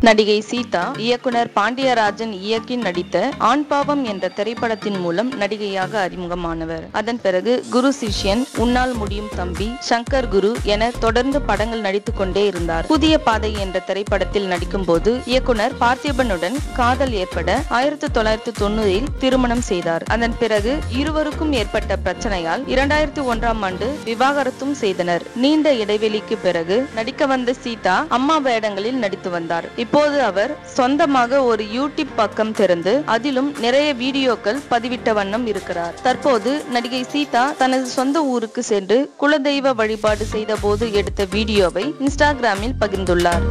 நடிகை சீதா இயக்குனர் பாண்டியராஜன் இயக்கி நடித்த ஆண் பாவம் என்ற திரைப்படத்தின் மூலம் நடிகையாக அறிமுகமானவர் அதன் பிறகு குரு சிஷ்யன் உன்னால் முடியும் தம்பி சங்கர் குரு என தொடர்ந்து படங்கள் நடித்துக் கொண்டே இருந்தார் புதிய பாதை என்ற திரைப்படத்தில் நடிக்கும் போது இயக்குனர் பார்த்திபனுடன் காதல் ஏற்பட ஆயிரத்தி தொள்ளாயிரத்தி தொண்ணூறில் திருமணம் செய்தார் அதன் பிறகு இருவருக்கும் ஏற்பட்ட பிரச்சனையால் இரண்டாயிரத்தி ஒன்றாம் ஆண்டு விவாகரத்தும் செய்தனர் நீண்ட இடைவெளிக்கு பிறகு நடிக்க வந்த சீதா அம்மா வேடங்களில் நடித்து வந்தார் இப்போது அவர் சொந்தமாக ஒரு யூடியூப் பக்கம் திறந்து அதிலும் நிறைய வீடியோக்கள் பதிவிட்ட வண்ணம் இருக்கிறார் தற்போது நடிகை சீதா தனது சொந்த ஊருக்கு சென்று குலதெய்வ வழிபாடு செய்த போது எடுத்த வீடியோவை இன்ஸ்டாகிராமில் பகிர்ந்துள்ளார்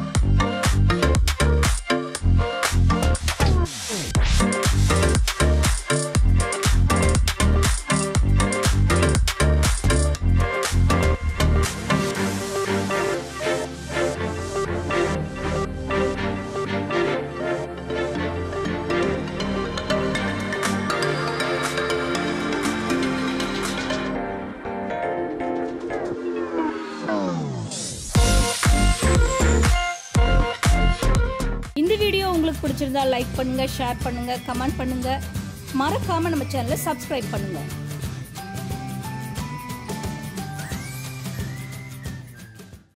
இந்த வீடியோ உங்களுக்கு பிடிச்சிருந்தா லைக் பண்ணுங்க ஷேர் பண்ணுங்க கமெண்ட் பண்ணுங்க மறக்காம நம்ம சேனலை சப்ஸ்கிரைப் பண்ணுங்க